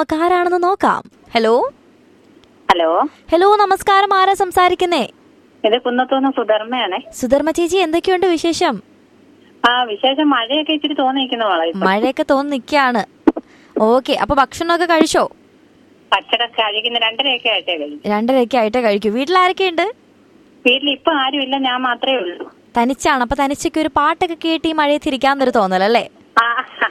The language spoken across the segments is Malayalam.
നമുക്ക് ആരാണെന്ന് നോക്കാം ഹലോ ഹലോ ഹലോ നമസ്കാരം ആരാ സംസാരിക്കുന്നേ ഇത് കുന്നത്തൂന്ന് സുധർമ്മയാണേ സുധർമ്മ ചേച്ചി എന്തൊക്കെയുണ്ട് വിശേഷം ആ വിശേഷം മഴയൊക്കെ ഇച്ചിരി തോന്നിയിരിക്കുന്ന മോളെ ഇപ്പൊ. മഴയൊക്കെ തോന്നി നിൽക്കുകയാണ് ഓക്കെ അപ്പൊ ഭക്ഷണമൊക്കെ കഴിച്ചോ പച്ചട കഴിക്കുന്ന രണ്ടരയൊക്കെ ആയിട്ടേ കഴിയും രണ്ടരയൊക്കെ ആയിട്ടേ കഴിക്കൂ വീട്ടിലാരൊക്കെയുണ്ട് വീട്ടിൽ ഇപ്പൊ ആരും ഇല്ല ഞാൻ മാത്രമേ ഉള്ളൂ തനിച്ചാണ് അപ്പൊ തനിച്ചൊക്കെ ഒരു പാട്ടൊക്കെ കേട്ട് ഈ മഴയത്ത് ഇരിക്കാന്നൊരു തോന്നലല്ലേ ആ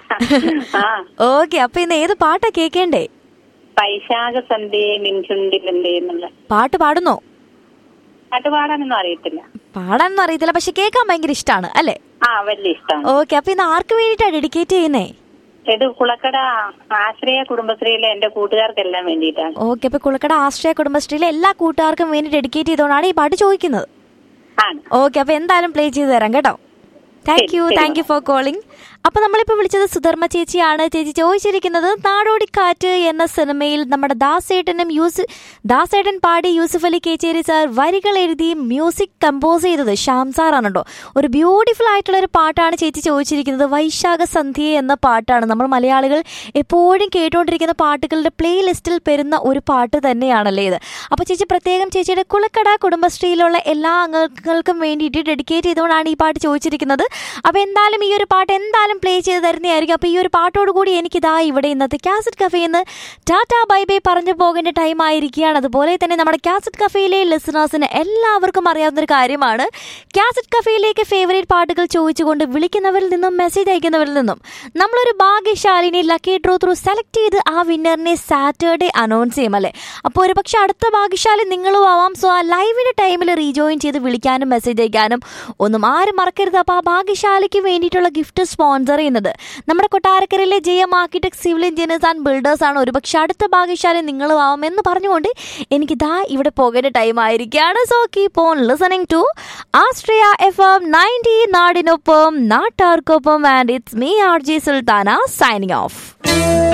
ആ ഓക്കെ അപ്പൊ ഇന്ന് ഏത് പാട്ടാ കേക്കേണ്ടേ പൈശാഖ സന്ധ്യയെ നിൻചുണ്ടിലെന്തേ എന്നുള്ള പാട്ട് പാടുന്നോ പാട്ട് പാടാനൊന്നും അറിയത്തില്ല പാടാനൊന്നും അറിയത്തില്ല പക്ഷെ കേൾക്കാൻ ഭയങ്കര ഇഷ്ടമാണ് അല്ലേ ആ വലിയ ഇഷ്ടമാണ് ഓക്കെ അപ്പൊ ഇന്ന് ആർക്ക് വേണ്ടിയിട്ടാ ഡെഡിക്കേറ്റ് ചെയ്യുന്നേ ഇത് കുളക്കട ആശ്രയ കുടുംബശ്രീയിലെ എന്റെ കൂട്ടുകാർക്കെല്ലാം വേണ്ടിയിട്ടാണ് ഓക്കെ അപ്പൊ കുളക്കട ആശ്രയ കുടുംബശ്രീയിലെ എല്ലാ കൂട്ടുകാർക്കും വേണ്ടി ഡെഡിക്കേറ്റ് ചെയ്തുകൊണ്ടാണ് ഈ പാട്ട് ചോദിക്കുന്നത് ആണ് ഓക്കെ അപ്പൊ എന്തായാലും പ്ലേ ചെയ്ത് തരാം കേട്ടോ താങ്ക് യു ശരി, താങ്ക് യു ഫോർ കോളിംഗ് അപ്പൊ നമ്മളിപ്പോ വിളിച്ചത് സുധർമ്മ ചേച്ചിയാണ് ചേച്ചി ചോദിച്ചിരിക്കുന്നത് നാടോടിക്കാറ്റ് എന്ന സിനിമയിൽ നമ്മുടെ ദാസേട്ടനും യൂസ് ദാസേട്ടൻ പാടി യൂസുഫ് അലി കേച്ചേരി സാർ വരികൾ എഴുതി മ്യൂസിക് കമ്പോസ് ചെയ്തത് ശ്യാം സാറാണ് കേട്ടോ ഒരു ബ്യൂട്ടിഫുൾ ആയിട്ടുള്ള ഒരു പാട്ടാണ് ചേച്ചി ചോദിച്ചിരിക്കുന്നത് വൈശാഖ സന്ധ്യ എന്ന പാട്ടാണ് നമ്മൾ മലയാളികൾ എപ്പോഴും കേട്ടുകൊണ്ടിരിക്കുന്ന പാട്ടുകളുടെ പ്ലേ ലിസ്റ്റിൽ പെരുന്ന ഒരു പാട്ട് തന്നെയാണല്ലേ ഇത് അപ്പോൾ ചേച്ചി പ്രത്യേകം ചേച്ചിയുടെ കുളക്കട കുടുംബശ്രീയിലുള്ള എല്ലാ അംഗങ്ങൾക്കും വേണ്ടിയിട്ട് ഡെഡിക്കേറ്റ് ചെയ്തുകൊണ്ടാണ് ഈ പാട്ട് ചോദിച്ചിരിക്കുന്നത് അപ്പോൾ എന്തായാലും ഈ ഒരു പാട്ട് എന്തായാലും പ്ലേ ചെയ്ത് തരുന്നതായിരിക്കും അപ്പോൾ ഈ ഒരു പാട്ടോട് കൂടി എനിക്കിതാ ഇവിടെ ഇന്നത്തെ കാസറ്റ് കഫേയിൽ നിന്ന് ടാറ്റ ബൈ ബൈ പറഞ്ഞു പോകേണ്ട ടൈം ആയിരിക്കുകയാണ് അതുപോലെ തന്നെ നമ്മുടെ കാസറ്റ് കഫേയിലെ ലിസണേഴ്സിന് എല്ലാവർക്കും അറിയാവുന്ന ഒരു കാര്യമാണ് കാസറ്റ് കഫേയിലേക്ക് ഫേവറേറ്റ് പാട്ടുകൾ ചോദിച്ചുകൊണ്ട് വിളിക്കുന്നവരിൽ നിന്നും മെസ്സേജ് അയക്കുന്നവരിൽ നിന്നും നമ്മളൊരു ഭാഗ്യശാലിനെ ലക്കി ഡ്രോ ത്രൂ സെലക്ട് ചെയ്ത് ആ വിന്നറിനെ സാറ്റർഡേ അനൗൺസ് ചെയ്യും അല്ലേ അപ്പോൾ ഒരു പക്ഷെ അടുത്ത ഭാഗ്യശാലി നിങ്ങളും ആവാം സോ ആ ലൈവിൻ്റെ ടൈമിൽ റീജോയിൻ ചെയ്ത് വിളിക്കാനും മെസ്സേജ് അയക്കാനും ഒന്നും ആരും മറക്കരുത് അപ്പോൾ ആ ഭാഗ്യശാലിക്ക് വേണ്ടിയിട്ടുള്ള ഗിഫ്റ്റ് സ്പോൺസർ ചെയ്യുന്നത് നമ്മുടെ കൊട്ടാരക്കരയിലെ J M architect civil engineers and builders ആണ് ഒരുപക്ഷെ അടുത്ത ഭാഗ്യശാലി നിങ്ങളും ആവാം എന്ന് പറഞ്ഞുകൊണ്ട് എനിക്ക് ദാ ഇവിടെ പോകേണ്ട ടൈം ആയിരിക്കുകയാണ് so keep on listening to Austria F M ninety നാടിനൊപ്പം നാട്ടാർക്കൊപ്പം and it's me R J Sultana signing of